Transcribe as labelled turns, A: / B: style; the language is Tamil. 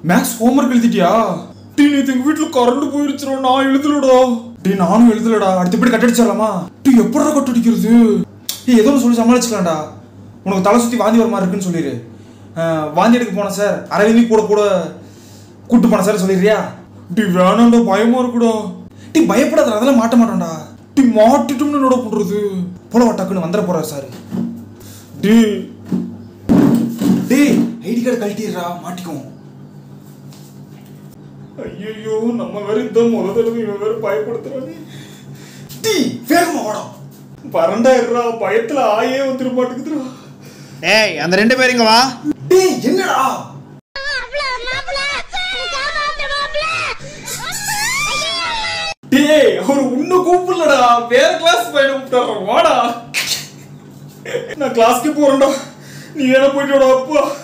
A: மேக்ஸ் ஹோம்ஒர்க் எழுதிட்டியா டீ நேத்து எங்க வீட்டுல கரண்ட் போயிருச்சுடா நான் எழுதலடா டீ நானும் எழுதலடா அடுத்து எப்படி கட் அடிச்சிடலாமா டீ எப்படா கட் அடிக்கிறது டீ ஏதோ ஒன்று சொல்லி சமாளிச்சுக்கலாம்டா உனக்கு தலை சுத்தி வாந்தி வர மாதிரி இருக்குன்னு சொல்லிடு அஹ், வாந்தி எடுக்க போனேன் சார் அரவிந்தி கூட கூட கூட்டு போனேன் சார் சொல்லிடுறியா டீ வேணாம்டா பயமா இருக்குடா டீ பயப்படாத அதெல்லாம் மாட்ட மாட்டோம்டா டீ மாட்டிட்டோம்னு என்னடா பண்றது போல டக்குன்னு வந்துட போறாரு சார் டீ டேய் ஐடி கார்டு கழட்டிடுறா மாட்டிக்குவோம் ஐயோ நம்ம வேற இந்த முத தடவை இவன் வேற பயப்படுத்துறானே டீ வேகமா வாடா பரண்டாயிரா பயத்துல ஆயே வந்துட மாட்டேங்குதுடா
B: டேய் அந்த ரெண்டு பேரும் இங்க வா
A: டேய் என்னடா டேய் அவர் உன்ன கூப்பிடலடா வேற கிளாஸ் பையனை கூப்பிட்டாரா வாடா நான் கிளாஸ்க்கு போறேன்டா நீ வேணா போயிட்டு வாடா அப்பா